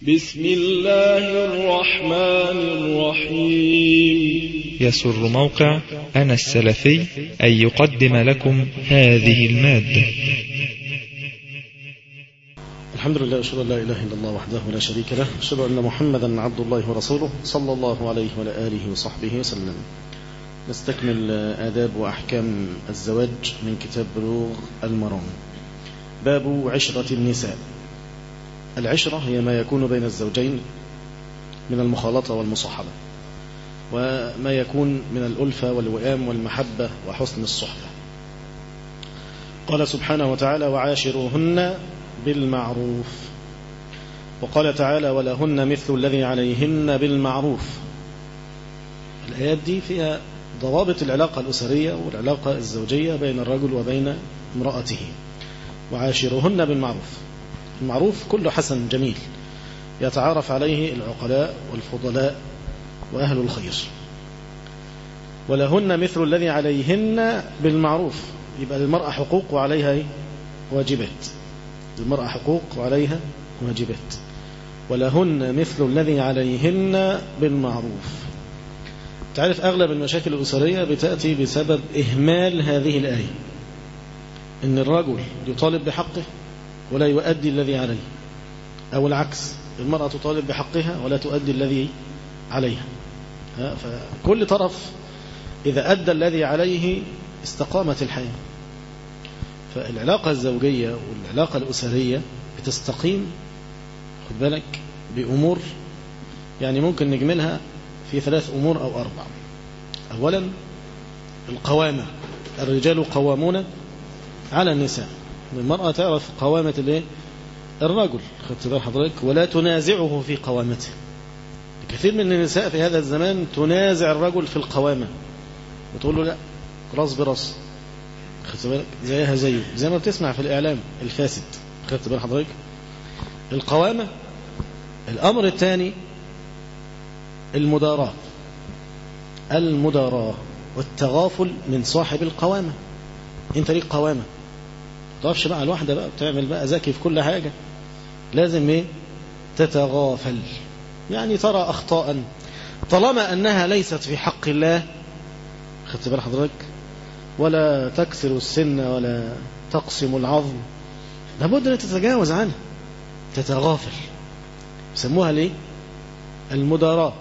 بسم الله الرحمن الرحيم يسر موقع أنا السلفي أن يقدم لكم هذه المادة الحمد لله أشهد أن لا إله إلا الله وحده لا شريك له أشهد أن محمدا عبد الله ورسوله صلى الله عليه وعلى آله وصحبه وسلم نستكمل آداب وأحكام الزواج من كتاب بلوغ المرام باب عشرة النساء العشرة هي ما يكون بين الزوجين من المخالطة والمصاحبة وما يكون من الألفة والوئام والمحبة وحسن الصحبة قال سبحانه وتعالى وعاشروهن بالمعروف وقال تعالى ولهن مثل الذي عليهن بالمعروف الآيات دي فيها ضوابط العلاقة الأسرية والعلاقة الزوجية بين الرجل وبين امرأته وعاشروهن بالمعروف المعروف كله حسن جميل يتعارف عليه العقلاء والفضلاء وأهل الخير ولهن مثل الذي عليهن بالمعروف يبقى للمرأة حقوق وعليها واجبات للمرأة حقوق وعليها واجبات ولهن مثل الذي عليهن بالمعروف تعرف أغلب المشاكل الأسرية بتأتي بسبب إهمال هذه الآية إن الرجل يطالب بحقه ولا يؤدي الذي عليه أو العكس المرأة تطالب بحقها ولا تؤدي الذي عليها فكل طرف إذا أدى الذي عليه استقامت الحياة فالعلاقة الزوجية والعلاقة الأسرية بتستقيم خد بالك بأمور يعني ممكن نجملها في ثلاث أمور أو أربع أولا القوامة الرجال قوامون على النساء المرأة تعرف قوامة الايه الرجل خدت بال حضرتك ولا تنازعه في قوامته كثير من النساء في هذا الزمان تنازع الرجل في القوامة وتقول له لا راس براس خدت بالك زيها زيه زي ما بتسمع في الإعلام الفاسد خدت بال حضرتك القوامة الأمر الثاني المداراة المداراة والتغافل من صاحب القوامة انت ليك قوامة تقفش بقى الواحدة بقى بتعمل بقى ذكي في كل حاجة لازم ايه تتغافل يعني ترى أخطاء طالما أنها ليست في حق الله خدت بال حضرتك ولا تكسر السن ولا تقسم العظم لابد أن تتجاوز عنها تتغافل يسموها ليه المداراة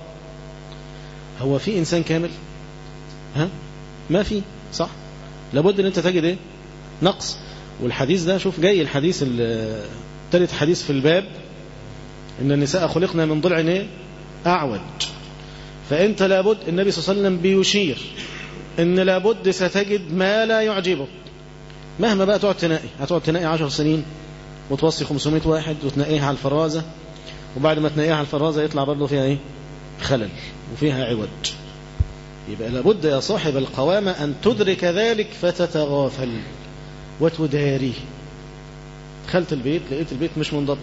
هو في إنسان كامل ها ما في صح لابد أن أنت تجد إيه نقص والحديث ده شوف جاي الحديث ثالث حديث في الباب إن النساء خلقنا من ضلع إيه أعوج فأنت لابد النبي صلى الله عليه وسلم بيشير إن لابد ستجد ما لا يعجبك مهما بقى تقعد تنقي هتقعد تنقي عشر سنين وتوصي 500 واحد وتنقيها على الفرازة وبعد ما تنقيها على الفرازة يطلع برضه فيها ايه خلل وفيها عوج يبقى لابد يا صاحب القوامة أن تدرك ذلك فتتغافل وتداريه دخلت البيت لقيت البيت مش منضبط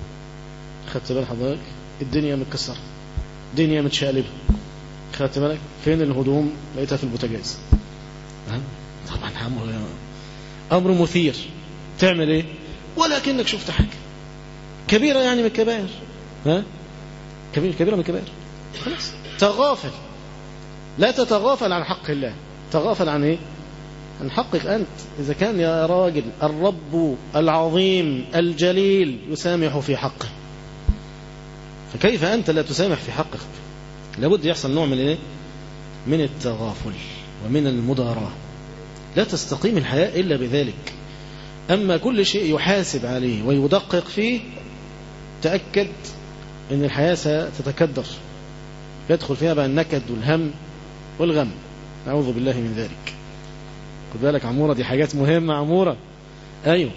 خدت بال حضرتك الدنيا متكسرة الدنيا متشقلبة خدت بالك فين الهدوم لقيتها في البوتاجاز طبعا امر امر مثير تعمل ايه ولا كأنك شفت حاجة كبيرة يعني من الكبائر ها كبير كبيرة من الكبائر خلاص تغافل لا تتغافل عن حق الله تغافل عن ايه عن حقك أنت إذا كان يا راجل الرب العظيم الجليل يسامح في حقه فكيف أنت لا تسامح في حقك لابد يحصل نوع من ايه من التغافل ومن المداراة لا تستقيم الحياة إلا بذلك أما كل شيء يحاسب عليه ويدقق فيه تأكد أن الحياة ستتكدر يدخل فيها بقى النكد والهم والغم أعوذ بالله من ذلك خد بالك عمورة دي حاجات مهمة عمورة أيوه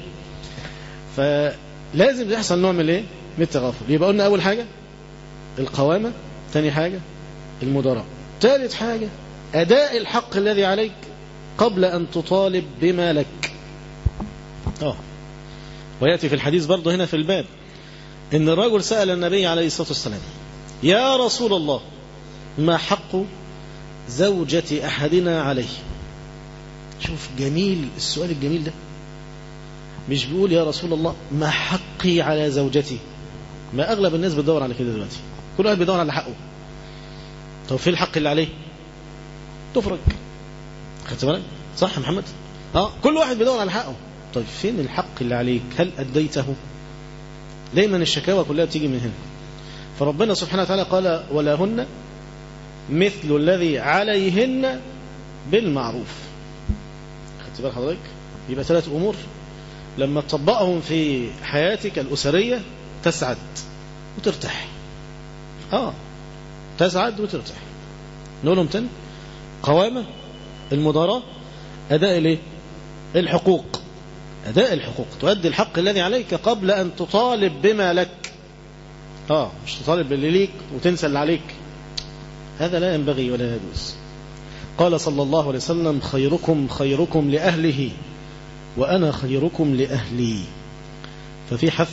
فلازم يحصل نوع من الايه من التغافل يبقى قلنا أول حاجة القوامة ثاني حاجة المدراء ثالث حاجة أداء الحق الذي عليك قبل أن تطالب بما لك آه. ويأتي في الحديث برضه هنا في الباب إن الرجل سأل النبي عليه الصلاة والسلام يا رسول الله ما حق زوجة أحدنا عليه شوف جميل السؤال الجميل ده مش بيقول يا رسول الله ما حقي على زوجتي ما أغلب الناس بتدور على كده دلوقتي كل واحد بيدور على حقه طب فين الحق اللي عليه تفرج خدت بالك صح يا محمد اه كل واحد بيدور على حقه طيب فين الحق اللي عليك هل أديته دايما الشكاوى كلها بتيجي من هنا فربنا سبحانه وتعالى قال ولهن مثل الذي عليهن بالمعروف خدت بال حضرتك يبقى ثلاث أمور لما تطبقهم في حياتك الأسرية تسعد وترتاح آه تسعد وترتاح نقولهم تاني قوامة المداراة أداء الايه الحقوق أداء الحقوق تؤدي الحق الذي عليك قبل أن تطالب بما لك آه مش تطالب باللي ليك وتنسى اللي عليك هذا لا ينبغي ولا يجوز قال صلى الله عليه وسلم خيركم خيركم لأهله وأنا خيركم لأهلي ففي حث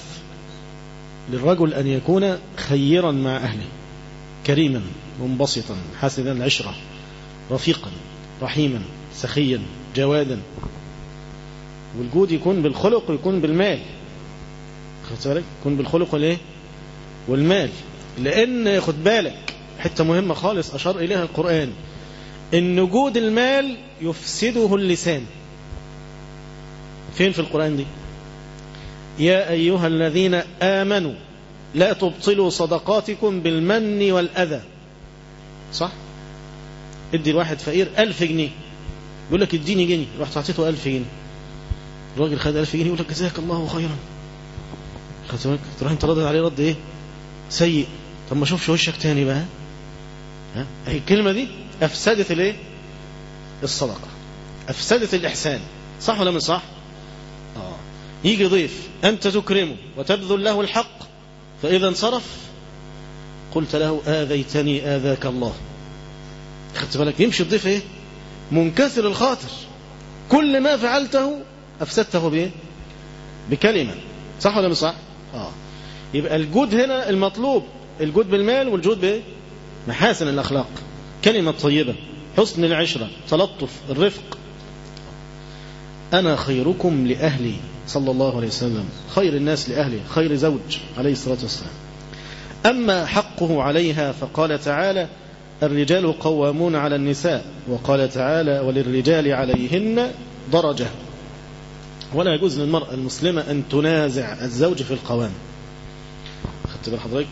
للرجل أن يكون خيرا مع أهله كريما منبسطا حسنا العشرة رفيقا رحيما سخيا جوادا والجود يكون بالخلق ويكون بالمال خدت بالك يكون بالخلق والايه والمال لان خد بالك حته مهمه خالص اشار اليها القران ان جود المال يفسده اللسان فين في القران دي يا ايها الذين امنوا لا تبطلوا صدقاتكم بالمن والاذى صح ادي الواحد فقير ألف جنيه يقول لك اديني جنيه رحت اعطيته ألف جنيه الراجل خد ألف جنيه يقول لك جزاك الله خيرا خدت بالك تروح انت ردد عليه رد ايه سيء طب ما اشوفش وشك تاني بقى ها هي الكلمه دي افسدت الايه الصدقه افسدت الاحسان صح ولا مش صح اه يجي ضيف انت تكرمه وتبذل له الحق فاذا انصرف قلت له اذيتني اذاك الله خدت بالك يمشي الضيف ايه منكسر الخاطر كل ما فعلته افسدته بايه بكلمه صح ولا مش صح اه يبقى الجود هنا المطلوب الجود بالمال والجود بايه محاسن الاخلاق كلمه طيبه حسن العشره تلطف الرفق انا خيركم لاهلي صلى الله عليه وسلم خير الناس لاهله خير زوج عليه الصلاه والسلام اما حقه عليها فقال تعالى الرجال قوامون على النساء وقال تعالى وللرجال عليهن درجة ولا يجوز للمرأة المسلمة أن تنازع الزوج في القوام خدت بال حضرتك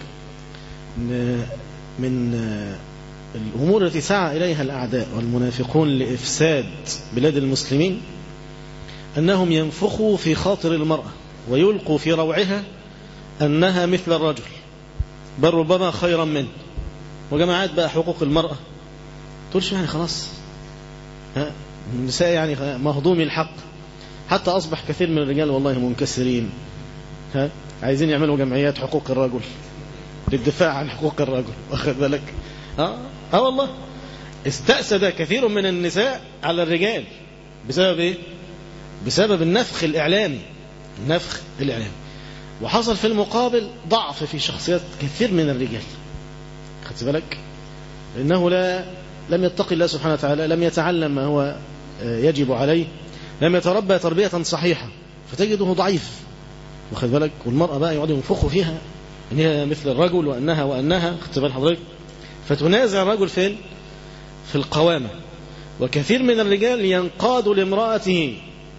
من الأمور التي سعى إليها الأعداء والمنافقون لإفساد بلاد المسلمين أنهم ينفخوا في خاطر المرأة ويلقوا في روعها أنها مثل الرجل بل ربما خيرا منه وجماعات بقى حقوق المرأة تقولش يعني خلاص ها النساء يعني مهضوم الحق حتى أصبح كثير من الرجال والله منكسرين ها عايزين يعملوا جمعيات حقوق الرجل للدفاع عن حقوق الرجل واخد بالك اه اه والله استأسد كثير من النساء على الرجال بسبب ايه بسبب النفخ الإعلامي النفخ الإعلامي وحصل في المقابل ضعف في شخصيات كثير من الرجال خدت بالك إنه لا لم يتقي الله سبحانه وتعالى لم يتعلم ما هو يجب عليه لم يتربى تربية صحيحة فتجده ضعيف واخد بالك والمرأة بقى يقعدوا ينفخوا فيها ان هي مثل الرجل وأنها وأنها خدت بال حضرتك فتنازع الرجل فين في القوامة وكثير من الرجال ينقاد لامرأته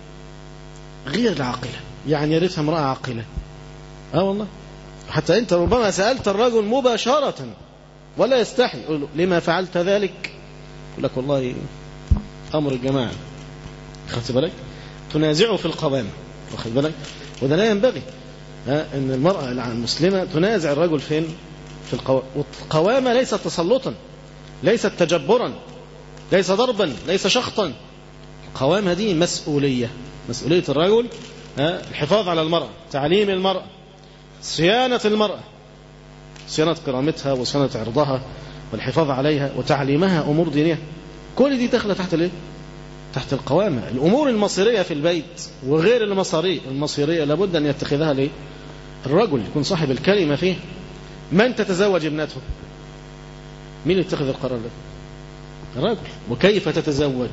غير العاقلة يعني يا ريتها امرأة عاقلة اه والله حتى انت ربما سألت الرجل مباشرة ولا يستحي يقول له لما فعلت ذلك يقول لك والله أمر الجماعة خدت بالك تنازعه في القوامة واخد بالك وده لا ينبغي ها ان المرأة المسلمة تنازع الرجل فين في القوامة والقوامة ليست تسلطا ليست تجبرا ليس ضربا ليس شخطا القوامة دي مسؤولية مسؤولية الرجل ها الحفاظ على المرأة تعليم المرأة صيانة المرأة صيانة كرامتها وصيانة عرضها والحفاظ عليها وتعليمها أمور دينية كل دي داخله تحت الايه تحت القوامة الأمور المصيرية في البيت وغير المصارية المصيرية لابد أن يتخذها ليه الرجل يكون صاحب الكلمة فيه من تتزوج ابنته مين يتخذ القرار ده الرجل وكيف تتزوج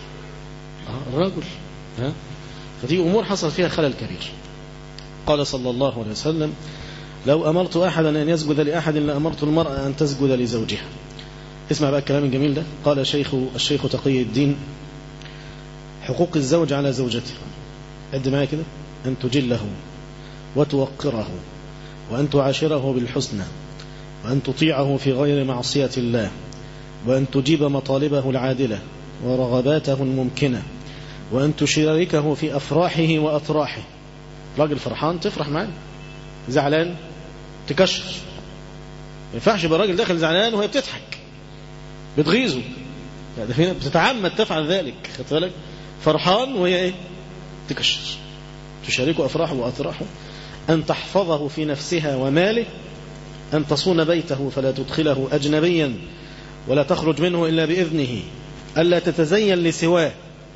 آه الرجل ها فدي أمور حصل فيها خلل كبير قال صلى الله عليه وسلم لو أمرت أحدا أن يسجد لأحد لأمرت المرأة أن تسجد لزوجها اسمع بقى الكلام الجميل ده قال شيخ الشيخ تقي الدين حقوق الزوج على زوجته قد معايا كده أن تجله وتوقره وأن تعاشره بالحسنى وأن تطيعه في غير معصية الله وأن تجيب مطالبه العادلة ورغباته الممكنة وأن تشاركه في أفراحه وأطراحه راجل فرحان تفرح معاه زعلان تكشر ما ينفعش يبقى الراجل داخل زعلان وهي بتضحك بتغيظه يعني فينا بتتعمد تفعل ذلك خدت بالك فرحان وهي ايه تكشر تشاركه افراحه واطراحه ان تحفظه في نفسها وماله ان تصون بيته فلا تدخله اجنبيا ولا تخرج منه الا باذنه الا تتزين لسواه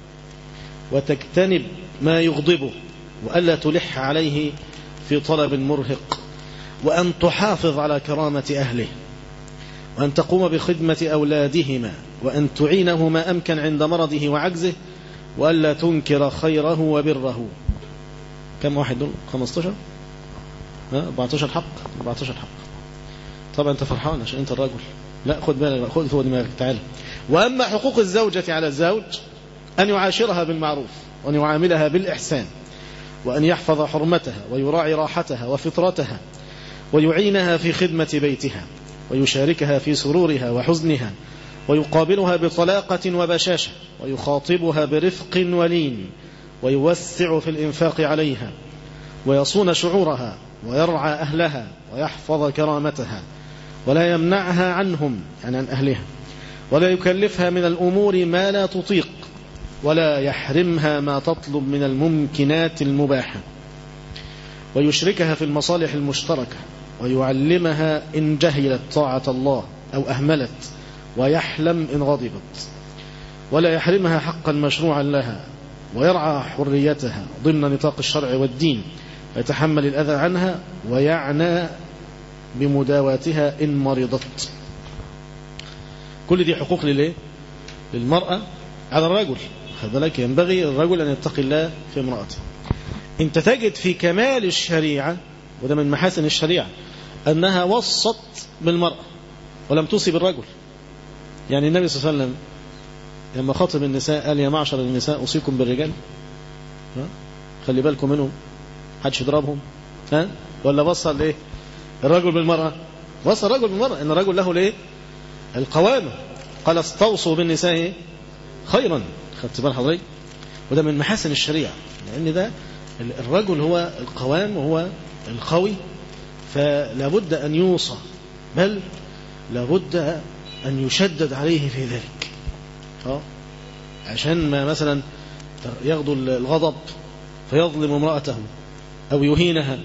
وتجتنب ما يغضبه والا تلح عليه في طلب مرهق وأن تحافظ على كرامة أهله وأن تقوم بخدمة أولادهما وأن تعينه ما أمكن عند مرضه وعجزه وألا تنكر خيره وبره كم واحد دول 15 ها 14 حق 14 حق طبعا أنت فرحان عشان أنت الرجل لا خد بالك خد فوق دماغك تعال وأما حقوق الزوجة على الزوج أن يعاشرها بالمعروف وأن يعاملها بالإحسان وأن يحفظ حرمتها ويراعي راحتها وفطرتها ويعينها في خدمة بيتها ويشاركها في سرورها وحزنها ويقابلها بطلاقة وبشاشة ويخاطبها برفق ولين ويوسع في الإنفاق عليها ويصون شعورها ويرعى أهلها ويحفظ كرامتها ولا يمنعها عنهم يعني عن أهلها ولا يكلفها من الأمور ما لا تطيق ولا يحرمها ما تطلب من الممكنات المباحة ويشركها في المصالح المشتركة ويعلمها إن جهلت طاعة الله أو أهملت ويحلم إن غضبت ولا يحرمها حقا مشروعا لها ويرعى حريتها ضمن نطاق الشرع والدين ويتحمل الأذى عنها ويعنى بمداواتها إن مرضت كل دي حقوق لليه؟ للمرأة على الرجل خد بالك ينبغي الرجل أن يتقي الله في امرأته انت تجد في كمال الشريعة وده من محاسن الشريعة أنها وصت بالمرأة ولم توصي بالرجل يعني النبي صلى الله عليه وسلم لما خاطب النساء قال يا معشر النساء أوصيكم بالرجال ها؟ خلي بالكم منهم حدش يضربهم ها ولا وصل ايه الرجل بالمرأة وصل الرجل بالمرأة ان الرجل له الايه القوامة قال استوصوا بالنساء خيرا خدت بال حضرتك وده من محاسن الشريعة لأن ده الرجل هو القوام وهو القوي فلا بد أن يوصى بل لابد أن يشدد عليه في ذلك اه عشان ما مثلا يغضو الغضب فيظلم امرأته أو يهينها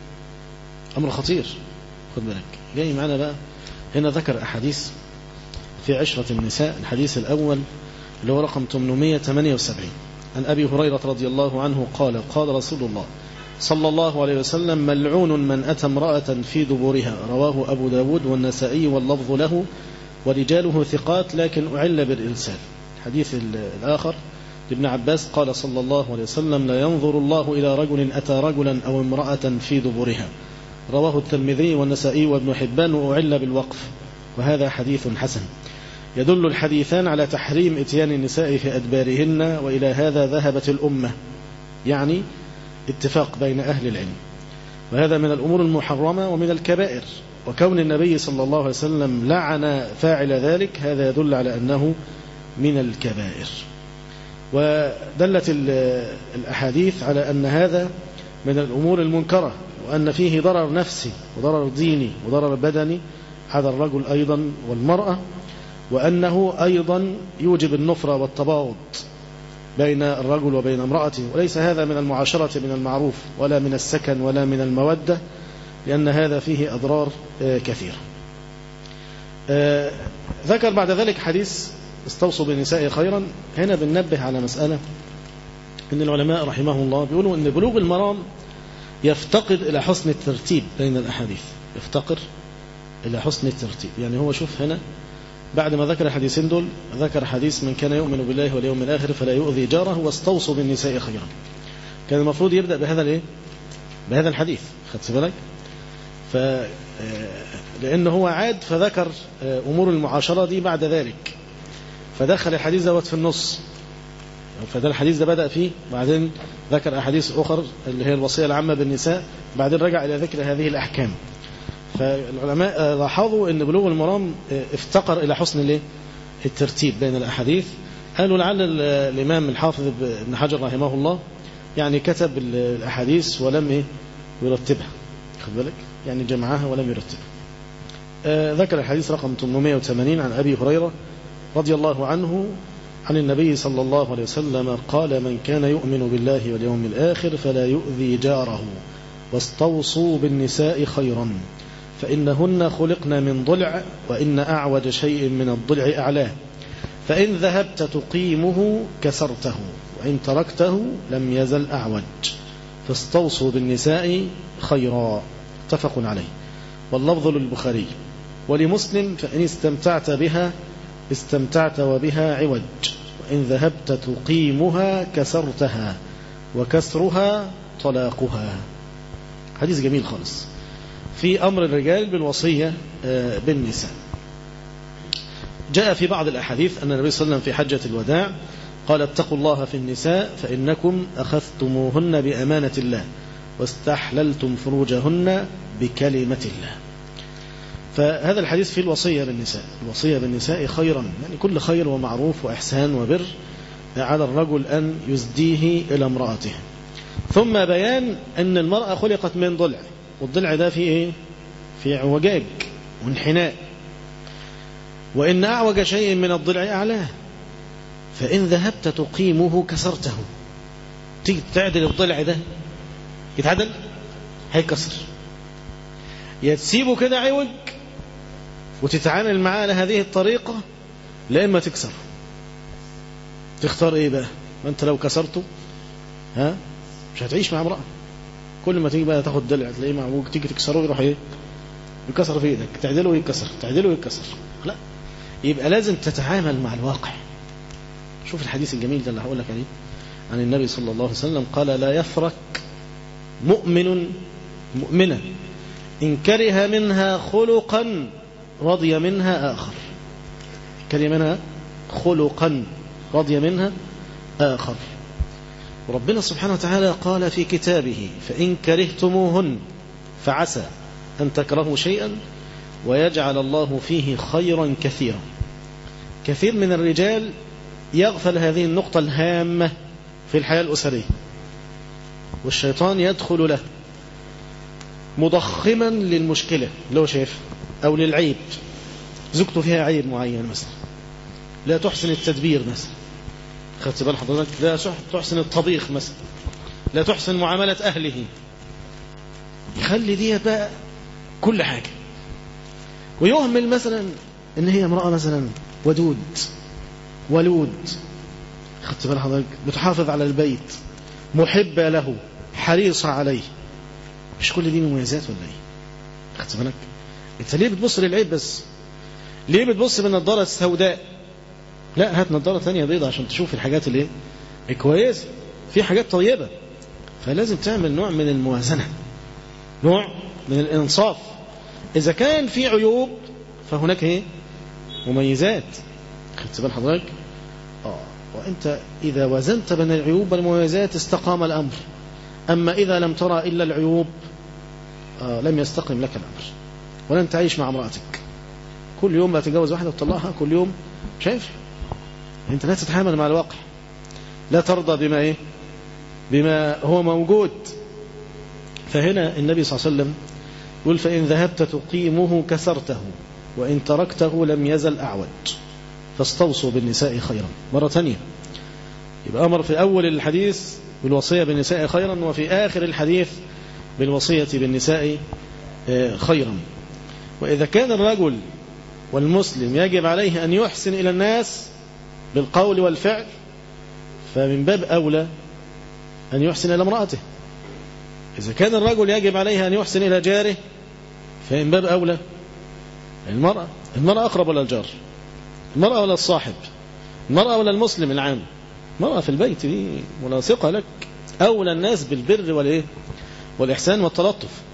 أمر خطير خد بالك جاي معنا بقى هنا ذكر أحاديث في عشرة النساء الحديث الأول اللي هو رقم 878 عن أبي هريرة رضي الله عنه قال قال رسول الله صلى الله عليه وسلم ملعون من أتى امرأة في دبورها رواه أبو داود والنسائي واللفظ له ورجاله ثقات لكن أعل بالإرسال حديث الآخر لابن عباس قال صلى الله عليه وسلم لا ينظر الله إلى رجل أتى رجلا أو امرأة في دبرها رواه الترمذي والنسائي وابن حبان وأعل بالوقف وهذا حديث حسن يدل الحديثان على تحريم اتيان النساء في أدبارهن وإلى هذا ذهبت الأمة يعني اتفاق بين أهل العلم وهذا من الأمور المحرمة ومن الكبائر وكون النبي صلى الله عليه وسلم لعن فاعل ذلك هذا يدل على أنه من الكبائر ودلت الأحاديث على أن هذا من الأمور المنكرة وأن فيه ضرر نفسي وضرر ديني وضرر بدني على الرجل أيضا والمرأة وأنه أيضا يوجب النفرة والتباغض بين الرجل وبين امرأته وليس هذا من المعاشرة من المعروف ولا من السكن ولا من المودة لأن هذا فيه أضرار كثيرة ذكر بعد ذلك حديث استوصوا بالنساء خيرا هنا بننبه على مسألة أن العلماء رحمه الله بيقولوا أن بلوغ المرام يفتقد إلى حسن الترتيب بين الأحاديث يفتقر إلى حسن الترتيب يعني هو شوف هنا بعد ما ذكر الحديثين دول ذكر حديث من كان يؤمن بالله واليوم الآخر فلا يؤذي جاره واستوصوا بالنساء خيرا كان المفروض يبدأ بهذا الايه بهذا الحديث خدت بالك ف لأن هو عاد فذكر أمور المعاشرة دي بعد ذلك فدخل الحديث دوت في النص فده الحديث ده بدأ فيه بعدين ذكر أحاديث أخر اللي هي الوصية العامة بالنساء بعدين رجع إلى ذكر هذه الأحكام فالعلماء لاحظوا أن بلوغ المرام افتقر إلى حسن الايه الترتيب بين الأحاديث قالوا لعل الإمام الحافظ ابن حجر رحمه الله يعني كتب الأحاديث ولم إيه يرتبها خد بالك يعني جمعها ولم يرتبها آه ذكر الحديث رقم 880 عن أبي هريرة رضي الله عنه عن النبي صلى الله عليه وسلم قال من كان يؤمن بالله واليوم الآخر فلا يؤذي جاره واستوصوا بالنساء خيرا فإنهن خلقن من ضلع وإن أعوج شيء من الضلع أعلاه فإن ذهبت تقيمه كسرته وإن تركته لم يزل أعوج فاستوصوا بالنساء خيرا اتفق عليه واللفظ للبخاري ولمسلم فإن استمتعت بها استمتعت وبها عوج وإن ذهبت تقيمها كسرتها وكسرها طلاقها حديث جميل خالص في أمر الرجال بالوصية بالنساء جاء في بعض الأحاديث أن النبي صلى الله عليه وسلم في حجة الوداع قال اتقوا الله في النساء فإنكم أخذتموهن بأمانة الله واستحللتم فروجهن بكلمة الله فهذا الحديث فيه الوصية بالنساء الوصية بالنساء خيرا يعني كل خير ومعروف وإحسان وبر على الرجل أن يزديه إلى امرأته ثم بيان أن المرأة خلقت من ضلع والضلع ده فيه إيه؟ في اعوجاج وانحناء وإن أعوج شيء من الضلع أعلاه فإن ذهبت تقيمه كسرته تيجي تعدل الضلع ده يتعدل هيكسر يا تسيبه كده عوج وتتعامل معاه على هذه الطريقة لا إما تكسر تختار إيه بقى ما أنت لو كسرته ها مش هتعيش مع امرأة كل ما تيجي بقى تاخد دلع تلاقيه معوج تيجي تكسره يروح ايه يكسر في ايدك تعدله ويكسر تعدله ويكسر لا يبقى لازم تتعامل مع الواقع شوف الحديث الجميل ده اللي هقول لك عليه عن النبي صلى الله عليه وسلم قال لا يفرك مؤمن مؤمنا إن كره منها خلقا رضي منها آخر كره منها خلقا رضي منها آخر وربنا سبحانه وتعالى قال في كتابه فإن كرهتموهن فعسى أن تكرهوا شيئا ويجعل الله فيه خيرا كثيرا كثير من الرجال يغفل هذه النقطة الهامة في الحياة الأسرية والشيطان يدخل له مضخما للمشكلة اللي هو شايف أو للعيب زوجته فيها عيب معين مثلا لا تحسن التدبير مثلا خدت بال حضرتك لا تحسن الطبيخ مثلا لا تحسن معاملة أهله يخلي دي بقى كل حاجة ويهمل مثلا ان هي امرأة مثلا ودود ولود خدت بال حضرتك بتحافظ على البيت محبة له حريصة عليه مش كل دي مميزات ولا ايه خدت بالك انت ليه بتبص للعيب بس ليه بتبص بالنضارة السوداء لا هات نضارة ثانية بيضة عشان تشوف الحاجات اللي كويسة في حاجات طيبة فلازم تعمل نوع من الموازنة نوع من الإنصاف إذا كان في عيوب فهناك ايه مميزات خدت بال حضرتك اه وانت اذا وزنت بين العيوب والمميزات استقام الامر اما اذا لم ترى الا العيوب آه لم يستقم لك الامر ولن تعيش مع امرأتك كل يوم لا تتجوز واحدة وتطلقها كل يوم شايف انت لا تتحامل مع الواقع لا ترضى بما ايه بما هو موجود فهنا النبي صلى الله عليه وسلم يقول فإن ذهبت تقيمه كسرته وإن تركته لم يزل أعوج فاستوصوا بالنساء خيرا مرة ثانية يبقى أمر في أول الحديث بالوصية بالنساء خيرا وفي آخر الحديث بالوصية بالنساء خيرا وإذا كان الرجل والمسلم يجب عليه أن يحسن إلى الناس بالقول والفعل فمن باب أولى أن يحسن إلى امرأته إذا كان الرجل يجب عليه أن يحسن إلى جاره فمن باب أولى المرأة المرأة أقرب ولا الجار المرأة ولا الصاحب المرأة ولا المسلم العام المرأة في البيت دي ملاصقة لك أولى الناس بالبر والإيه والإحسان والتلطف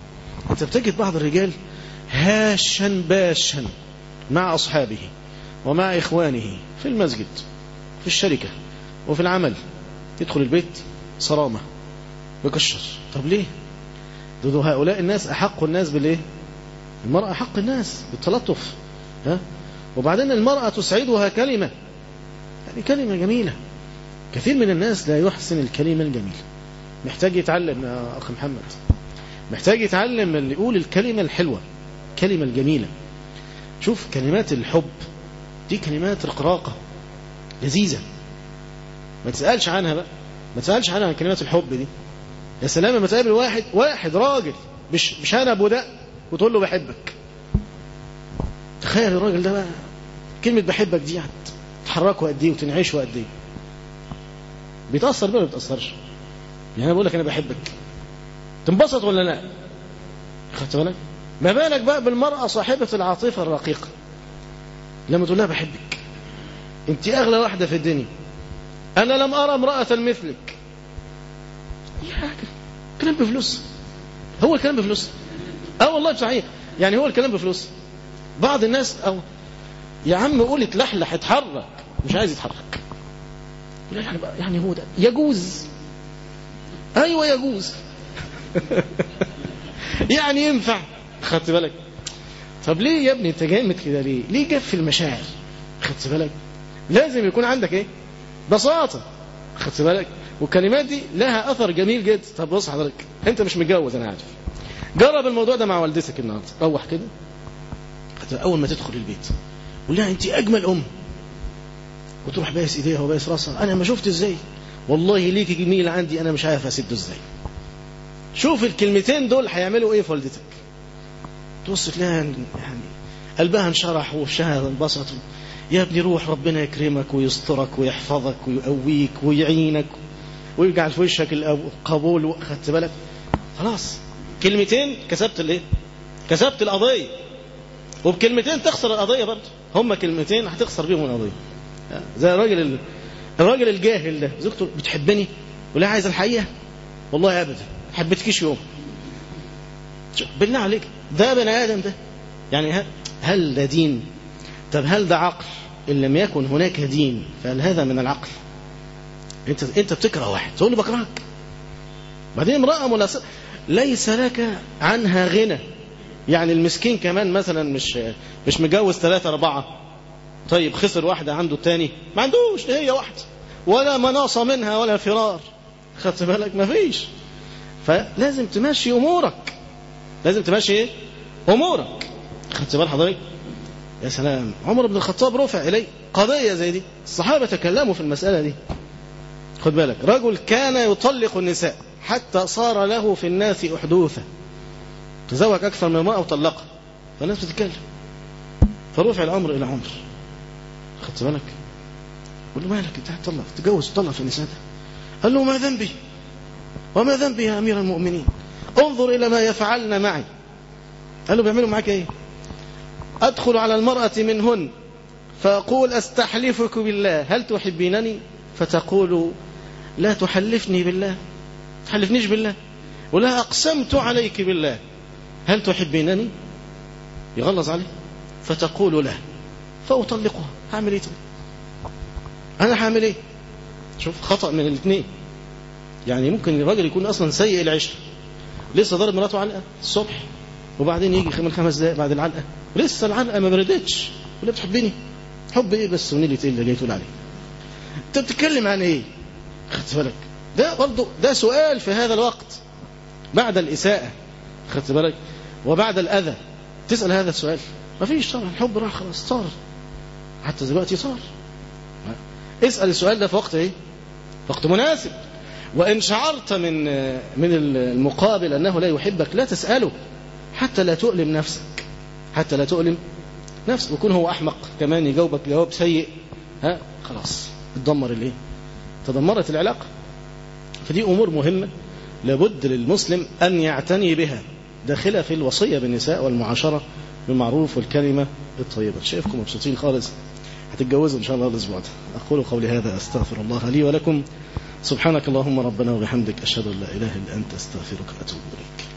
انت بتجد بعض الرجال هاشا باشا مع أصحابه ومع إخوانه في المسجد في الشركة وفي العمل يدخل البيت صرامة يكشر طب ليه دول هؤلاء الناس أحق الناس بالإيه المرأة أحق الناس بالتلطف ها وبعدين المرأة تسعدها كلمة يعني كلمة جميلة كثير من الناس لا يحسن الكلمة الجميلة محتاج يتعلم يا أخي محمد محتاج يتعلم اللي يقول الكلمة الحلوة الكلمة الجميلة شوف كلمات الحب دي كلمات رقراقة لذيذة ما تسألش عنها بقى ما تسألش عنها عن كلمات الحب دي يا سلام لما تقابل واحد واحد راجل مش مش انا ابو دق وتقول له بحبك تخيل الراجل ده بقى كلمة بحبك دي يعني تحركه قد ايه وتنعشه قد ايه بيتأثر بقى ولا بيتأثرش يعني انا بقول لك انا بحبك تنبسط ولا لا خدت بالك ما بالك بقى بالمرأة صاحبة العاطفة الرقيقة لما تقول لها بحبك انت اغلى واحدة في الدنيا انا لم ارى امرأة مثلك يا راجل كلام بفلوس هو الكلام بفلوس اه والله صحيح يعني هو الكلام بفلوس بعض الناس او يا عم قول اتلحلح اتحرك مش عايز يتحرك يعني يعني هو ده يجوز ايوه يجوز يعني ينفع خدت بالك طب ليه يا ابني انت جامد كده ليه ليه جف المشاعر خدت بالك لازم يكون عندك ايه بساطه خدت بالك والكلمات دي لها اثر جميل جدا طب بص حضرتك انت مش متجوز انا عارف جرب الموضوع ده مع والدتك النهارده روح كده اول ما تدخل البيت قول لها انت اجمل ام وتروح بايس ايديها وبايس راسها انا ما شفت ازاي والله ليكي جميل عندي انا مش عارف اسده ازاي شوف الكلمتين دول هيعملوا ايه في والدتك تبص تلاقيها يعني قلبها انشرح ووشها انبسط يا ابني روح ربنا يكرمك ويسترك ويحفظك ويقويك ويعينك ويجعل في وشك القبول خدت بالك خلاص كلمتين كسبت الايه كسبت القضيه وبكلمتين تخسر القضيه برضه هم كلمتين هتخسر بيهم القضيه زي الراجل ال... الراجل الجاهل ده زوجته بتحبني ولا عايز الحقيقه والله ابدا ما حبيتكيش يوم بالله عليك ده بني ادم ده يعني هل ده دين طب هل ده عقل ان لم يكن هناك دين فهل هذا من العقل انت انت بتكره واحد تقول له بكرهك بعدين امراه مناسبه ليس لك عنها غنى يعني المسكين كمان مثلا مش مش مجوز ثلاثة أربعة طيب خسر واحدة عنده التاني ما عندوش هي واحدة ولا مناصة منها ولا فرار خدت بالك ما فيش فلازم تمشي أمورك لازم تمشي ايه أمورك خدت بال حضرتك يا سلام عمر بن الخطاب رفع إليه قضية زي دي الصحابة تكلموا في المسألة دي خد بالك رجل كان يطلق النساء حتى صار له في الناس أحدوثة تزوج أكثر من امرأة وطلقها فالناس بتتكلم فرفع الأمر إلى عمر خدت بالك قول له مالك انت هتطلق تتجوز تطلق في النساء ده قال له ما ذنبي وما ذنبي يا أمير المؤمنين انظر إلى ما يفعلن معي قال له بيعملوا معاك ايه أدخل على المرأة منهن فأقول أستحلفك بالله هل تحبينني فتقول لا تحلفني بالله تحلفنيش بالله ولا أقسمت عليك بالله هل تحبينني يغلظ عليه فتقول لا فأطلقها هعمل ايه أنا هعمل ايه شوف خطأ من الاثنين يعني ممكن الراجل يكون أصلا سيء العشر لسه ضرب مراته علقة الصبح وبعدين يجي من خمس دقائق بعد العلقة لسه العلقة ما بردتش ولا بتحبني حب ايه بس ونيلة ايه اللي جاي تقول عليه انت بتتكلم عن ايه خدت بالك ده برضه ده سؤال في هذا الوقت بعد الإساءة خدت بالك وبعد الأذى تسأل هذا السؤال ما فيش طبعا الحب راح خلاص صار حتى دلوقتي صار اسأل السؤال ده في وقت ايه وقت مناسب وإن شعرت من من المقابل أنه لا يحبك لا تسأله حتى لا تؤلم نفسك حتى لا تؤلم نفسك ويكون هو أحمق كمان يجاوبك جواب سيء ها خلاص تدمر الايه تدمرت العلاقة فدي أمور مهمة لابد للمسلم أن يعتني بها داخلة في الوصية بالنساء والمعاشرة بالمعروف والكلمة الطيبة شايفكم مبسوطين خالص هتتجوزوا إن شاء الله الأسبوع ده أقول قولي هذا أستغفر الله لي ولكم سبحانك اللهم ربنا وبحمدك أشهد أن لا إله إلا أنت أستغفرك وأتوب إليك